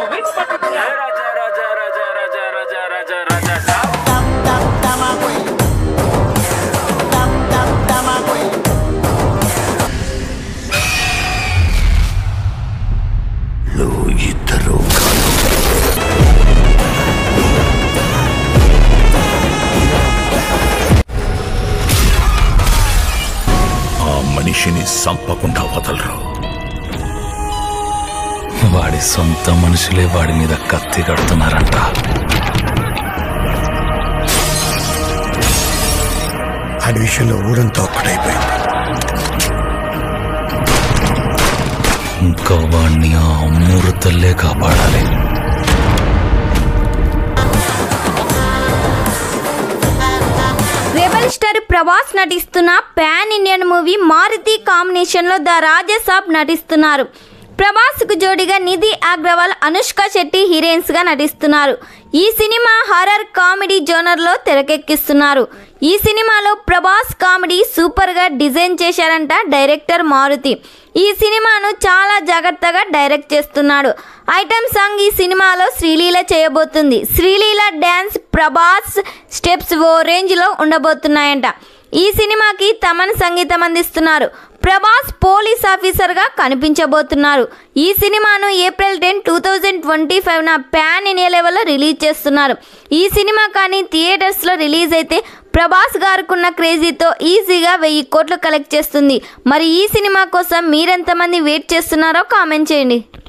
ఇద్దరు ఆ మనిషిని సంపకుండా వదలరు వాడి సొంత మనుషులే వాడి మీద కత్తి కడుతున్నారంట ఆడి విషయంలో ఊరంతా ఒక్కటైపోయింది ఇంకా వాడిని ఆ అమ్మూరు తల్లే కాపాడాలి రెబల్ స్టార్ ప్రభాస్ నటిస్తున్న పాన్ ఇండియన్ మూవీ మారుతి కాంబినేషన్లో ద రాజసాబ్ నటిస్తున్నారు ప్రభాస్కు జోడిగా నిధి అగ్రవాల్ అనుష్క శెట్టి హీరోయిన్స్గా నటిస్తున్నారు ఈ సినిమా హర్రర్ కామెడీ జోనర్లో తెరకెక్కిస్తున్నారు ఈ సినిమాలో ప్రభాస్ కామెడీ సూపర్గా డిజైన్ చేశారంట డైరెక్టర్ మారుతి ఈ సినిమాను చాలా జాగ్రత్తగా డైరెక్ట్ చేస్తున్నాడు ఐటమ్ సాంగ్ ఈ సినిమాలో శ్రీలీల చేయబోతుంది శ్రీలీల డ్యాన్స్ ప్రభాస్ స్టెప్స్ ఓ రేంజ్లో ఉండబోతున్నాయంట ఈ సినిమాకి తమన్ సంగీతం అందిస్తున్నారు ప్రభాస్ పోలీస్ ఆఫీసర్గా కనిపించబోతున్నారు ఈ సినిమాను April ten two thousand twenty ఫైవ్న ప్యాన్ ఇండియా లెవెల్లో రిలీజ్ చేస్తున్నారు ఈ సినిమా కానీ థియేటర్స్లో రిలీజ్ అయితే ప్రభాస్ గారుకున్న క్రేజీతో ఈజీగా వెయ్యి కోట్లు కలెక్ట్ చేస్తుంది మరి ఈ సినిమా కోసం మీరెంతమంది వెయిట్ చేస్తున్నారో కామెంట్ చేయండి